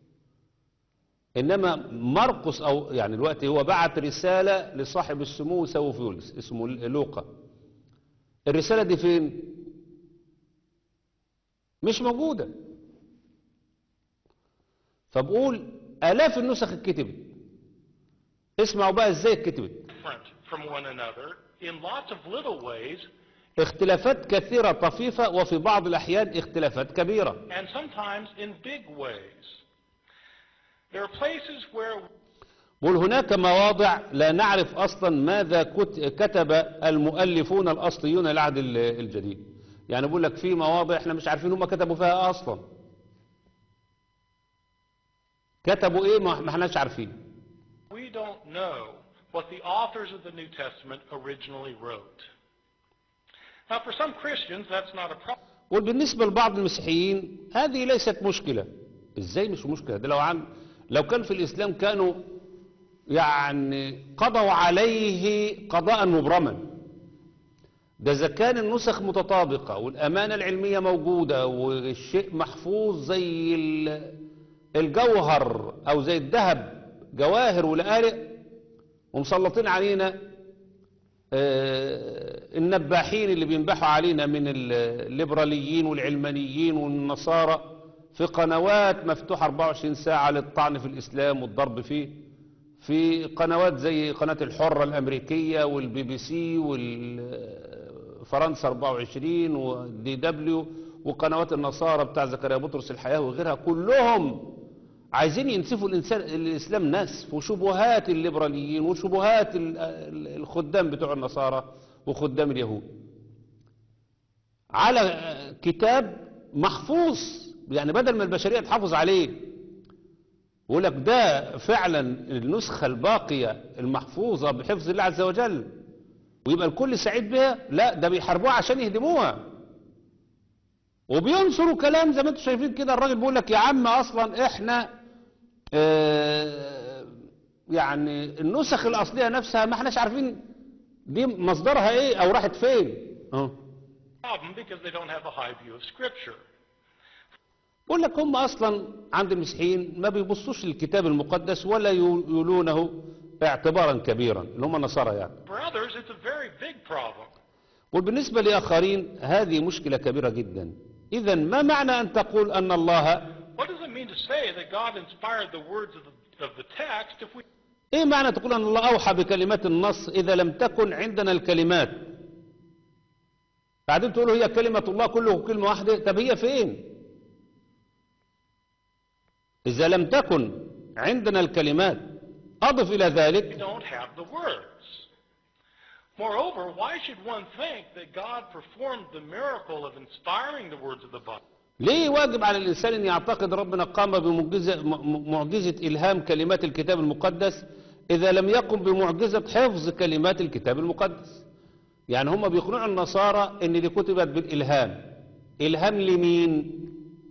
Speaker 2: إنما مرقس أو يعني الوقت هو بعت رسالة لصاحب السمو سوفيولس اسمه لوقا الرسالة دي فين؟ مش موجودة فبقول آلاف النسخ اتكتبت اسمعوا بقى ازاي اتكتبت
Speaker 4: different from one another in lots of little ways
Speaker 2: اختلافات كثيرة طفيفة وفي بعض الأحيان اختلافات كبيرة
Speaker 4: and sometimes in big ways. There are places where
Speaker 2: بقول هناك مواضع لا نعرف أصلا ماذا كت- كتب المؤلفون الأصليون للعهد ال- الجديد يعني بقول لك في مواضع احنا مش عارفين هم كتبوا فيها أصلا كتبوا ايه ما ما احناش عارفين
Speaker 4: we don't know what the authors of the New Testament originally wrote. Now, for some Christians, that's not a problem.
Speaker 2: وبالنسبة لبعض المسيحيين هذه ليست مشكلة ازاي مش مشكلة ده لو عن لو كان في الإسلام كانوا يعني قضوا عليه قضاء مبرما ده إذا كان النسخ متطابقة والأمانة العلمية موجودة والشيء محفوظ زي ال- الجوهر أو زي الذهب جواهر ولآلئ ومسلطين علينا آه، النباحين اللي بينبحوا علينا من ال- الليبراليين والعلمانيين والنصارى في قنوات مفتوحة 24 ساعة للطعن في الإسلام والضرب فيه في قنوات زي قناة الحرة الأمريكية والبي بي سي والفرنسا 24 والدي دبليو وقنوات النصارى بتاع زكريا بطرس الحياة وغيرها كلهم عايزين ينسفوا الإنسان الإسلام نسف وشبهات الليبراليين وشبهات ال- ال- الخدام بتوع النصارى وخدام اليهود على كتاب محفوظ يعني بدل ما البشرية تحافظ عليه يقول لك ده فعلا النسخة الباقية المحفوظة بحفظ الله عز وجل ويبقى الكل سعيد بها لا ده بيحاربوها عشان يهدموها وبينصروا كلام زي ما انتم شايفين كده الراجل بيقول لك يا عم اصلا احنا آه، يعني النسخ الاصليه نفسها ما احناش عارفين دي مصدرها ايه او راحت فين اه
Speaker 4: Problem because they don't have a high view of Scripture.
Speaker 2: بقول لك هم اصلا عند المسيحيين ما بيبصوش للكتاب المقدس ولا يولونه اعتبارا كبيرا اللي هم النصارى يعني
Speaker 4: For others, it's a very big problem.
Speaker 2: وبالنسبة لآخرين هذه مشكلة كبيرة جدا إذا ما معنى أن تقول أن الله
Speaker 4: What does it mean to say that God inspired the words of the, of the text if we
Speaker 2: إيه معنى تقول أن الله أوحى بكلمات النص إذا لم تكن عندنا الكلمات بعدين تقولوا هي كلمة الله كله كلمة واحدة طب هي فين إذا لم تكن عندنا الكلمات أضف إلى
Speaker 4: we
Speaker 2: ذلك
Speaker 4: don't have the words? Moreover, why should one think that God performed the miracle of inspiring the words of the Bible
Speaker 2: ليه واجب على الإنسان أن يعتقد ربنا قام بمعجزة م- معجزة إلهام كلمات الكتاب المقدس إذا لم يقم بمعجزة حفظ كلمات الكتاب المقدس يعني هم بيقنعوا النصارى أن دي كتبت بالإلهام إلهام لمين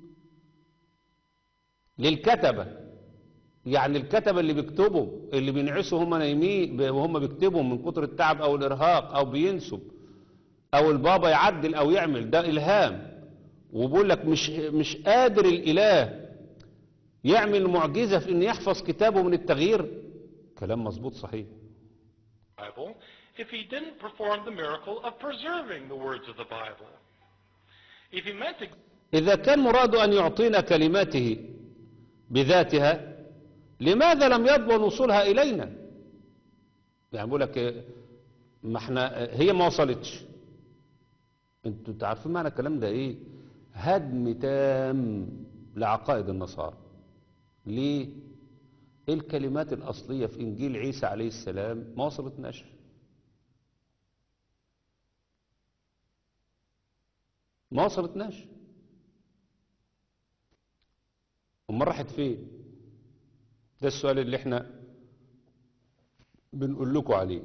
Speaker 2: للكتبة يعني الكتبة اللي بيكتبوا اللي بينعسوا هم نايمين ب- وهم بيكتبوا من كتر التعب أو الإرهاق أو بينسب أو البابا يعدل أو يعمل ده إلهام وبقول لك مش مش قادر الاله يعمل معجزه في ان يحفظ كتابه من التغيير كلام مظبوط صحيح
Speaker 4: Bible if he didn't perform the miracle of preserving the words of the Bible? If he meant to
Speaker 2: اذا كان مراده ان يعطينا كلماته بذاتها لماذا لم يضمن وصولها الينا يعني بقول لك إيه، ما احنا هي ما وصلتش انتوا تعرفين معنى الكلام ده ايه هدم تام لعقائد النصارى ليه الكلمات الأصلية في إنجيل عيسى عليه السلام ما وصلتناش ما وصلتناش امال راحت فين ده السؤال اللي احنا بنقول لكم عليه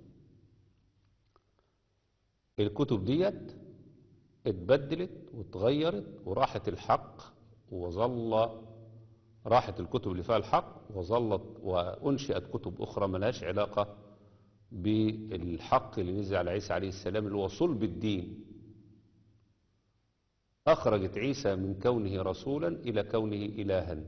Speaker 2: الكتب ديت اتبدلت واتغيرت وراحت الحق وظل راحت الكتب اللي فيها الحق وظلت وانشئت كتب اخرى ملهاش علاقه بالحق اللي نزل على عيسى عليه السلام اللي هو صلب الدين أخرجت عيسى من كونه رسولا إلى كونه إلها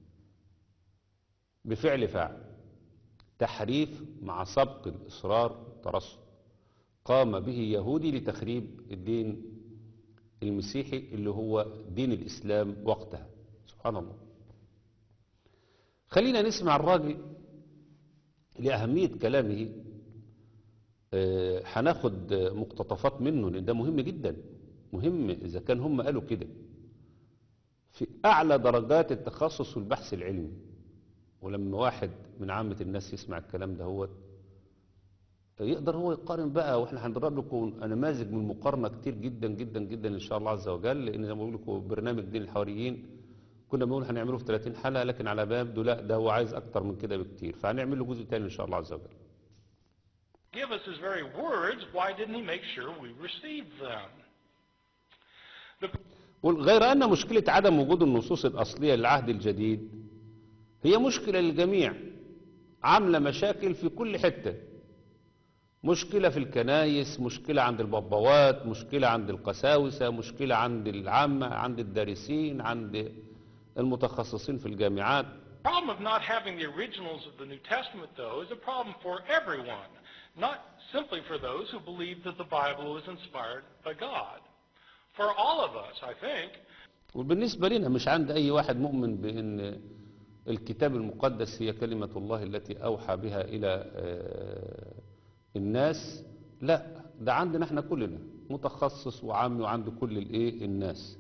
Speaker 2: بفعل فاعل تحريف مع سبق الإصرار والترصد قام به يهودي لتخريب الدين المسيحي اللي هو دين الإسلام وقتها سبحان الله خلينا نسمع الراجل لأهمية كلامه آه، هناخد آه، مقتطفات منه لأن ده مهم جدا مهم إذا كان هم قالوا كده في أعلى درجات التخصص والبحث العلمي ولما واحد من عامة الناس يسمع الكلام ده هو يقدر هو يقارن بقى واحنا هنضرب لكم نماذج من المقارنه كتير جدا جدا جدا ان شاء الله عز وجل لان زي ما بقول لكم برنامج دين الحواريين كنا بنقول هنعمله في 30 حلقه لكن على باب ده لا ده هو عايز اكتر من كده بكتير فهنعمل له جزء تاني ان شاء الله عز وجل
Speaker 4: Give us his very words. Why didn't he make sure we received them? The
Speaker 2: غير أن مشكلة عدم وجود النصوص الأصلية للعهد الجديد هي مشكلة للجميع عاملة مشاكل في كل حتة مشكلة في الكنايس مشكلة عند البابوات مشكلة عند القساوسة مشكلة عند العامة عند الدارسين عند المتخصصين في الجامعات
Speaker 4: The problem of not having the originals of the New Testament, though, is a problem for everyone, not simply for those who believe that the Bible was inspired by God. For all of us, I think,
Speaker 2: وبالنسبة لنا مش عند أي واحد مؤمن بأن الكتاب المقدس هي كلمة الله التي أوحى بها إلى آه، الناس لا ده عندنا احنا كلنا متخصص وعامي وعند كل الايه الناس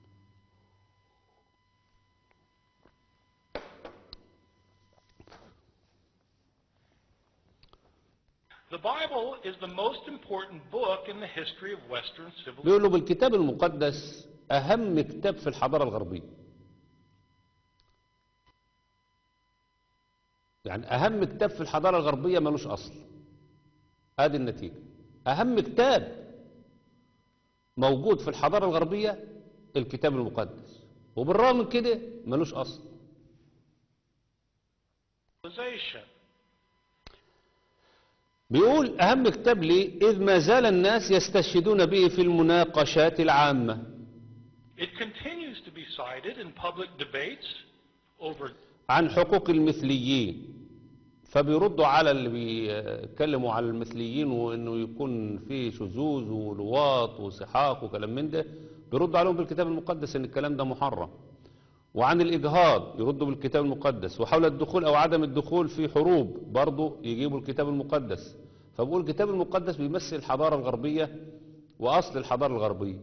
Speaker 4: the Bible is the most important book in the history of Western civilization.
Speaker 2: بيقولوا بالكتاب المقدس أهم كتاب في الحضارة الغربية يعني أهم كتاب في الحضارة الغربية ملوش أصل هذه النتيجة أهم كتاب موجود في الحضارة الغربية الكتاب المقدس وبالرغم من كده ملوش أصل بيقول أهم كتاب ليه إذ ما زال الناس يستشهدون به في المناقشات العامة
Speaker 4: It continues to be cited in public debates over
Speaker 2: عن حقوق المثليين فبيردوا على اللي بيتكلموا على المثليين وانه يكون في شذوذ ولواط وسحاق وكلام من ده بيردوا عليهم بالكتاب المقدس ان الكلام ده محرم وعن الاجهاض يردوا بالكتاب المقدس وحول الدخول او عدم الدخول في حروب برضه يجيبوا الكتاب المقدس فبقول الكتاب المقدس بيمثل الحضاره الغربيه واصل الحضاره الغربيه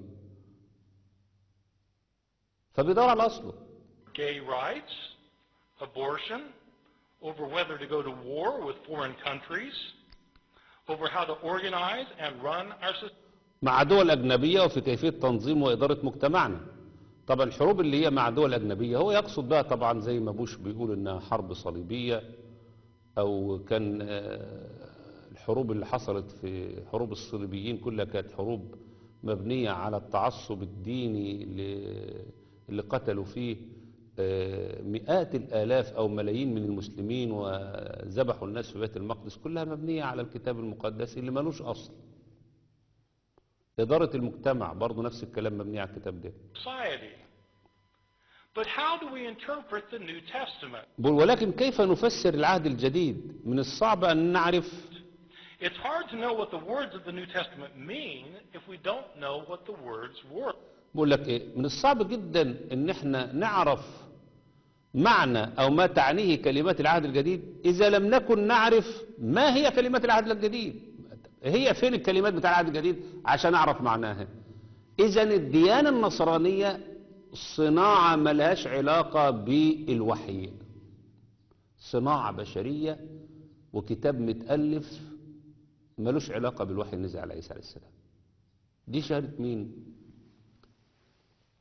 Speaker 2: فبيدور على اصله
Speaker 4: gay rights, abortion, over whether to go to war with foreign countries, over how to organize and run our society.
Speaker 2: مع دول أجنبية وفي كيفية تنظيم وإدارة مجتمعنا طبعا الحروب اللي هي مع دول أجنبية هو يقصد بها طبعا زي ما بوش بيقول إنها حرب صليبية أو كان آه، الحروب اللي حصلت في حروب الصليبيين كلها كانت حروب مبنية على التعصب الديني اللي- اللي قتلوا فيه آه، مئات الآلاف أو ملايين من المسلمين وذبحوا الناس في بيت المقدس كلها مبنية على الكتاب المقدس اللي ملوش أصل إدارة المجتمع برضو نفس الكلام مبني على الكتاب ده
Speaker 4: society. But how do we interpret the New Testament?
Speaker 2: بقول ولكن كيف نفسر العهد الجديد من الصعب أن نعرف
Speaker 4: It's hard to know what the words of the New Testament mean if we don't know what the words were.
Speaker 2: بقول لك إيه من الصعب جدا أن احنا نعرف معنى أو ما تعنيه كلمات العهد الجديد إذا لم نكن نعرف ما هي كلمات العهد الجديد هي فين الكلمات بتاع العهد الجديد عشان أعرف معناها إذا الديانة النصرانية صناعة ملهاش علاقة بالوحي صناعة بشرية وكتاب متألف ملوش علاقة بالوحي اللي نزل على عيسى عليه السلام دي شهادة مين؟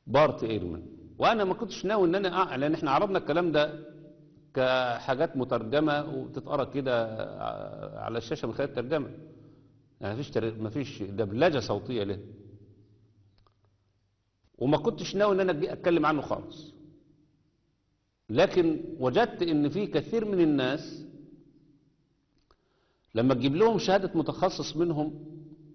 Speaker 2: بارت ايرمان وانا ما كنتش ناوي ان انا أع... لان احنا عرضنا الكلام ده كحاجات مترجمه وتتقرا كده ع- على الشاشه من خلال الترجمه يعني مفيش تر... مفيش دبلجه صوتيه له وما كنتش ناوي ان انا أجي اتكلم عنه خالص لكن وجدت ان في كثير من الناس لما تجيب لهم شهاده متخصص منهم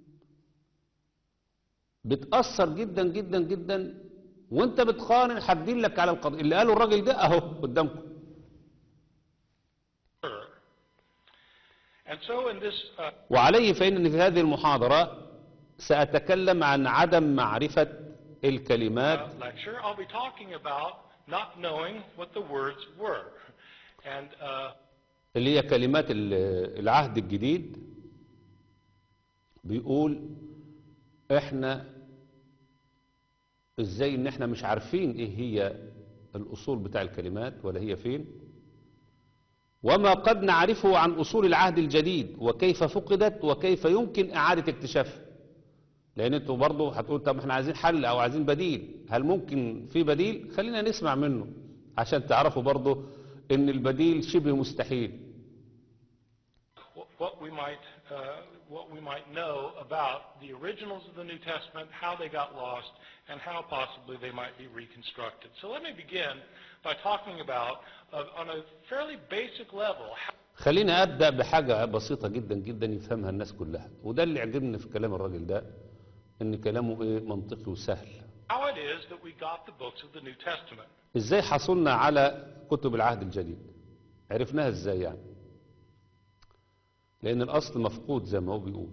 Speaker 2: بتأثر جدا جدا جدا وانت بتقارن هتدلك على القضية اللي قاله الراجل ده اهو قدامكم
Speaker 4: And so in this uh,
Speaker 2: وعليه فإنني في هذه المحاضرة سأتكلم عن عدم معرفة الكلمات
Speaker 4: uh, lecture, I'll be talking about not knowing what the words were. And uh,
Speaker 2: اللي هي كلمات ال- العهد الجديد بيقول احنا ازاي ان احنا مش عارفين ايه هي الاصول بتاع الكلمات ولا هي فين وما قد نعرفه عن اصول العهد الجديد وكيف فقدت وكيف يمكن اعادة اكتشافها لان انتوا برضه هتقول طب احنا عايزين حل او عايزين بديل هل ممكن في بديل خلينا نسمع منه عشان تعرفوا برضه ان البديل شبه مستحيل
Speaker 4: wh- what we might uh, what we might know about the originals of the New Testament, how they got lost, and how possibly they might be reconstructed. So let me begin by talking about, uh, on a fairly basic level, how
Speaker 2: خلينا ابدا بحاجه بسيطه جدا جدا يفهمها الناس كلها وده اللي عجبني في كلام الراجل ده ان كلامه ايه منطقي وسهل
Speaker 4: how it is that we got the books of the New Testament.
Speaker 2: ازاي حصلنا على كتب العهد الجديد عرفناها ازاي يعني لان الاصل مفقود زي ما هو بيقول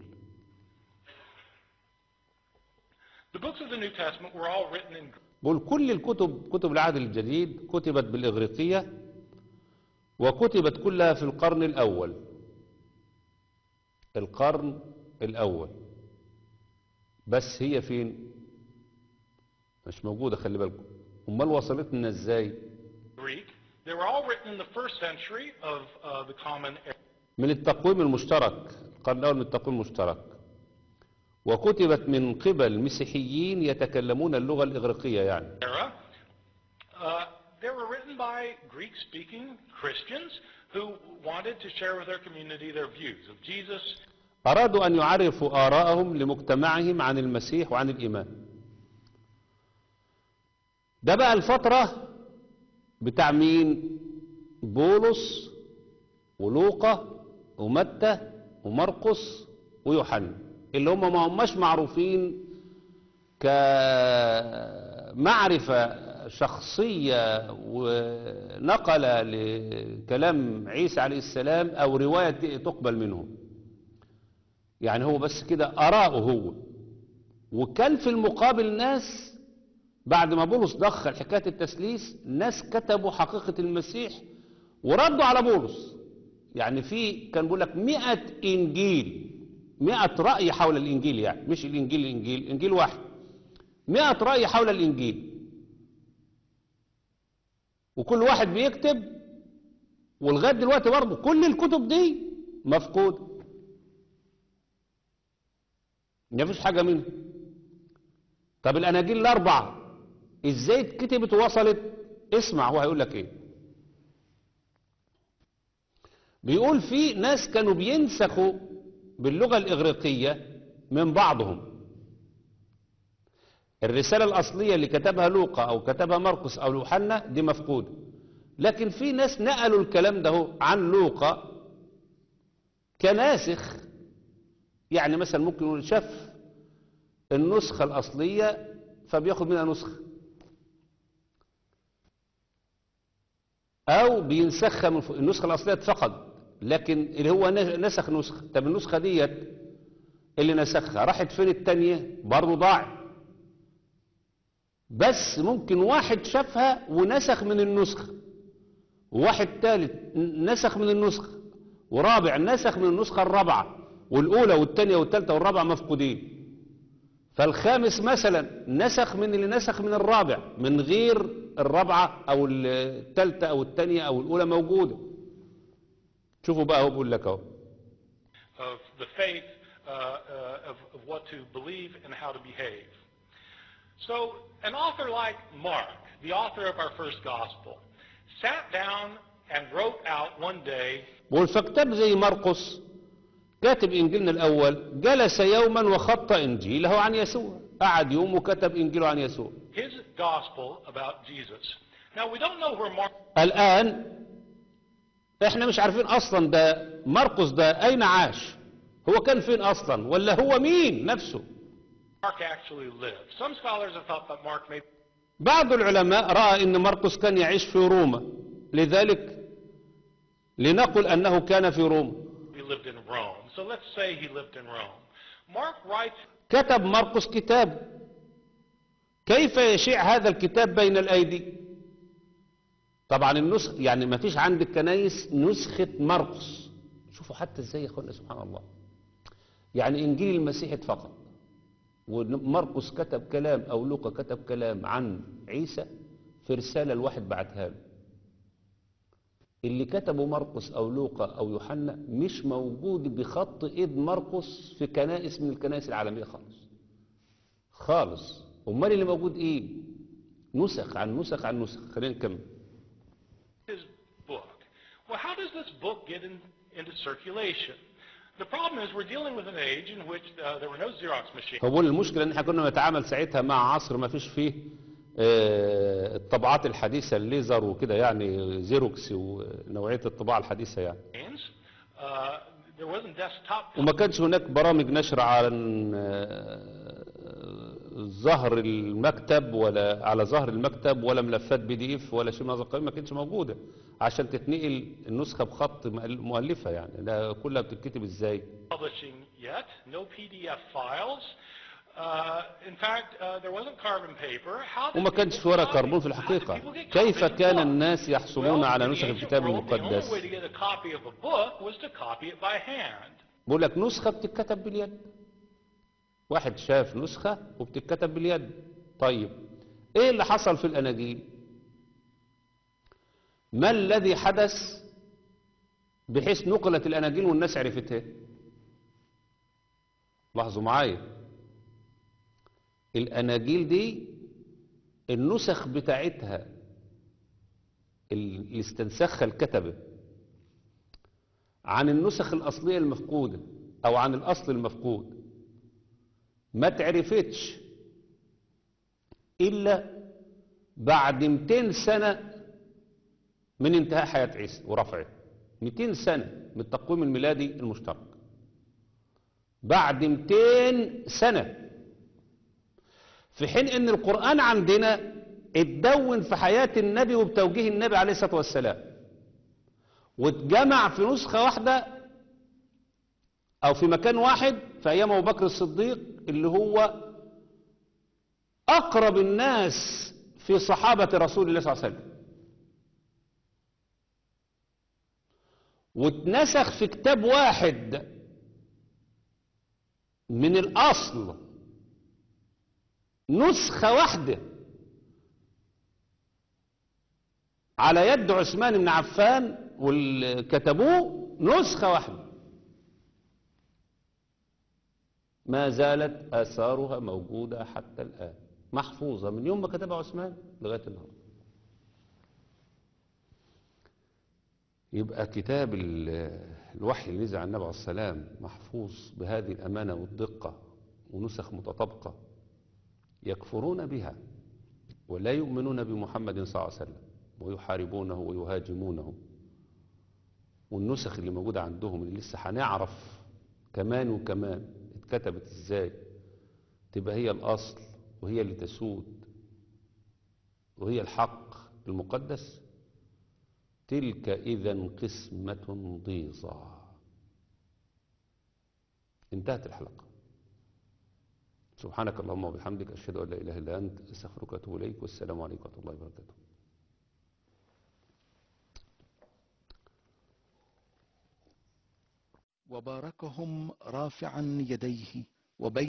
Speaker 4: The books of the New Testament were all written in Greek.
Speaker 2: بقول كل الكتب كتب العهد الجديد كتبت بالإغريقية وكتبت كلها في القرن الأول القرن الأول بس هي فين مش موجودة خلي بالكم امال وصلت لنا ازاي
Speaker 4: Greek. They were all written in the first century of uh, the Common Era.
Speaker 2: من التقويم المشترك القرن الأول من التقويم المشترك وكتبت من قبل مسيحيين يتكلمون اللغة الإغريقية يعني
Speaker 4: Uh, they were written by Greek-speaking Christians who wanted to share with their community their views of Jesus
Speaker 2: أرادوا أن يعرفوا آراءهم لمجتمعهم عن المسيح وعن الإيمان ده بقى الفترة بتاع مين بولس ولوقا ومتى ومرقس ويوحنا اللي هم ما هماش معروفين كمعرفة شخصية ونقلة لكلام عيسى عليه السلام أو رواية تقبل منهم يعني هو بس كده آراءه هو وكان في المقابل ناس بعد ما بولس دخل حكاية التسليس ناس كتبوا حقيقة المسيح وردوا على بولس يعني في كان بيقول لك 100 إنجيل 100 رأي حول الإنجيل يعني مش الإنجيل الإنجيل إنجيل واحد 100 رأي حول الإنجيل وكل واحد بيكتب ولغاية دلوقتي برضه كل الكتب دي مفقودة مفيش حاجة منها طب الأناجيل الأربعة إزاي اتكتبت ووصلت اسمع هو هيقول لك إيه بيقول في ناس كانوا بينسخوا باللغة الإغريقية من بعضهم الرسالة الأصلية اللي كتبها لوقا أو كتبها مرقس أو يوحنا دي مفقودة لكن في ناس نقلوا الكلام ده هو عن لوقا كناسخ يعني مثلا ممكن يقول شاف النسخة الأصلية فبياخد منها نسخة أو بينسخها من فوق. النسخة الأصلية اتفقد لكن اللي هو نسخ نسخة طب النسخة ديت اللي نسخها راحت فين التانية برضه ضاعت بس ممكن واحد شافها ونسخ من النسخة وواحد ثالث نسخ من النسخة ورابع نسخ من النسخة الرابعة والأولى والثانية والثالثة والرابعة مفقودين فالخامس مثلا نسخ من اللي نسخ من الرابع من غير الرابعة أو الثالثة أو الثانية أو الأولى موجودة شوفوا بقى هو بيقول لك أهو
Speaker 4: of the faith uh, uh, of, of what to believe and how to behave. So an author like Mark, the author of our first gospel, sat down and wrote out one day
Speaker 2: بقول فكتاب زي مرقس كاتب إنجيلنا الأول جلس يوما وخط إنجيله عن يسوع قعد يوم وكتب إنجيله عن يسوع
Speaker 4: his gospel about Jesus. Now we don't know where Mark
Speaker 2: الآن احنا مش عارفين أصلا ده مرقس ده أين عاش هو كان فين أصلا ولا هو مين نفسه
Speaker 4: Mark actually lived. Some scholars have thought that Mark may
Speaker 2: بعض العلماء رأى أن مرقس كان يعيش في روما لذلك لنقل أنه كان في روما
Speaker 4: be lived in Rome. So let's say he lived in Rome. Mark writes
Speaker 2: كتب مرقس كتاب كيف يشيع هذا الكتاب بين الأيدي طبعا النسخ يعني ما فيش عند الكنايس نسخة مرقس شوفوا حتى ازاي يا اخوانا سبحان الله يعني انجيل المسيح فقط ومرقس كتب كلام او لوقا كتب كلام عن عيسى في رسالة الواحد بعتها له اللي كتبه مرقس او لوقا او يوحنا مش موجود بخط ايد مرقس في كنائس من الكنائس العالمية خالص خالص امال اللي موجود ايه نسخ عن نسخ عن نسخ خلينا نكمل
Speaker 4: his book. Well, how does this book get in, into circulation? The problem is we're dealing with an age in which uh, there were no Xerox machines.
Speaker 2: هو المشكلة ان احنا كنا نتعامل ساعتها مع عصر ما فيش فيه آه، الطبعات الحديثة الليزر وكده يعني زيروكس ونوعية الطباعة الحديثة يعني
Speaker 4: Uh, there wasn't desktop
Speaker 2: وما كانش هناك برامج نشر عن آه، ظهر المكتب ولا على ظهر المكتب ولا ملفات بي دي اف ولا شيء من هذا القبيل ما كانتش موجودة عشان تتنقل النسخة بخط مؤلفة يعني ده كلها بتتكتب ازاي
Speaker 4: publishing yet, no PDF files. Uh, in fact, uh, there wasn't carbon paper. How did
Speaker 2: وما كانش
Speaker 4: people
Speaker 2: في ورق
Speaker 4: copy-
Speaker 2: كربون في
Speaker 4: how did
Speaker 2: الحقيقة
Speaker 4: people get
Speaker 2: كيف
Speaker 4: copies of
Speaker 2: كان
Speaker 4: books?
Speaker 2: الناس يحصلون
Speaker 4: Well,
Speaker 2: على
Speaker 4: in the
Speaker 2: نسخ
Speaker 4: ancient
Speaker 2: الكتاب
Speaker 4: world, The only
Speaker 2: المقدس
Speaker 4: way to get a copy of a book was to copy it by hand.
Speaker 2: بقول لك نسخة بتتكتب باليد واحد شاف نسخة وبتتكتب باليد طيب ايه اللي حصل في الاناجيل ما الذي حدث بحيث نقلت الاناجيل والناس عرفتها لاحظوا معايا الاناجيل دي النسخ بتاعتها اللي استنسخها الكتبه عن النسخ الأصلية المفقودة أو عن الأصل المفقود ما تعرفتش إلا بعد 200 سنة من انتهاء حياة عيسى ورفعه 200 سنة من التقويم الميلادي المشترك بعد 200 سنة في حين ان القرآن عندنا اتدون في حياة النبي وبتوجيه النبي عليه الصلاة والسلام واتجمع في نسخة واحدة أو في مكان واحد في أيام أبو بكر الصديق اللي هو أقرب الناس في صحابة رسول الله صلى الله عليه وسلم واتنسخ في كتاب واحد من الأصل نسخة واحدة على يد عثمان بن عفان واللي كتبوه نسخة واحدة ما زالت آثارها موجودة حتى الآن محفوظة من يوم ما كتبها عثمان لغاية النهاردة يبقى كتاب ال- الوحي اللي نزل عن النبي عليه السلام محفوظ بهذه الأمانة والدقة ونسخ متطابقة يكفرون بها ولا يؤمنون بمحمد صلى الله عليه وسلم ويحاربونه ويهاجمونه والنسخ اللي موجودة عندهم اللي لسه هنعرف كمان وكمان اتكتبت ازاي تبقى هي الأصل وهي اللي تسود وهي الحق المقدس تلك إذا قسمة ضيزى انتهت الحلقة سبحانك اللهم وبحمدك أشهد أن لا إله إلا أنت أستغفرك وأتوب إليك والسلام عليكم ورحمة الله وبركاته
Speaker 5: وباركهم رافعا يديه وبين